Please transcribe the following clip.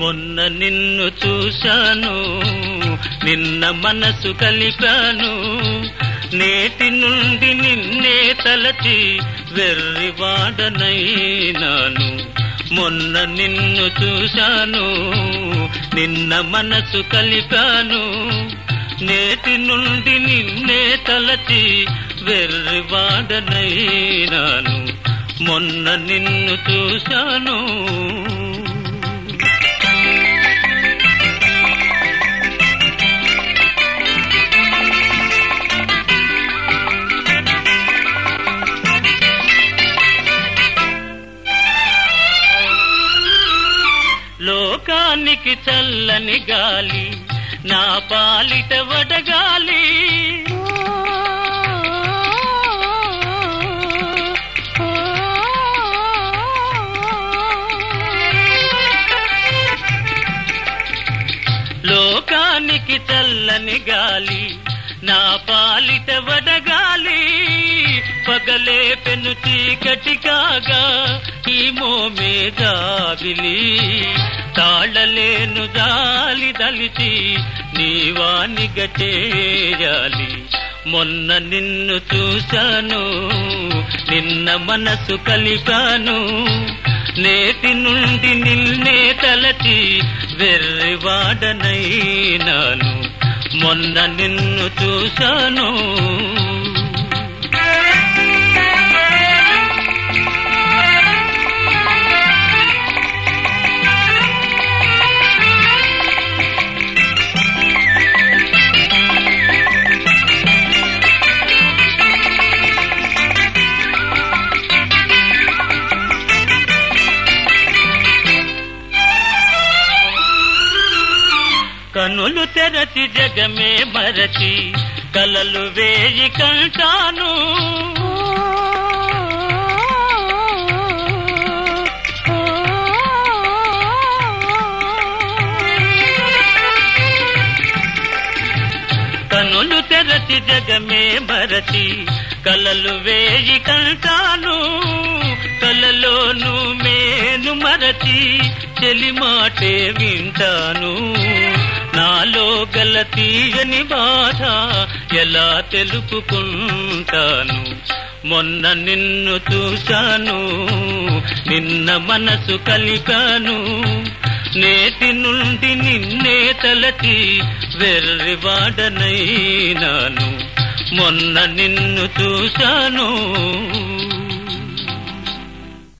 మొన్న నిన్ను చూశాను నిన్న మనసు కలిపాను నేటి నుండి నిన్నే తలచి వెర్రివాడనైనాను మొన్న నిన్ను చూశాను నిన్న మనసు కలిపాను నేటి నుండి నిన్నే తలచి వెర్రివాడనైనాను మొన్న నిన్ను చూశాను లోకానికి చల్లని గాలి నా పాలిట వడగాలి లోకానికి చల్లని గాలి నా పాలిట వడగాలి పగలే పెను చీకటి కాగా ఈ మోమే జాబిలి తాళలేను జాలి దలిచి నీవానిగ చేయాలి మొన్న నిన్ను చూశాను నిన్న మనసు కలిపాను నేటి నుండి నిన్నే తలచి వెర్రివాడనైనాను మొన్న నిన్ను చూశాను కనులు తెరచి జగమే మరచి కలలు వేయి కంటాను కనులు తెరచి జగమే మరచి కలలు వేయి కంటాను కలలోను మేను మరచి చెలిమాటే వింటాను నాలో గల తీయని బాధ ఎలా తెలుపుకుంటాను మొన్న నిన్ను చూశాను నిన్న మనసు కలిపాను నేటి నుండి నిన్నే తలచి వెర్రివాడనైనాను మొన్న నిన్ను చూశాను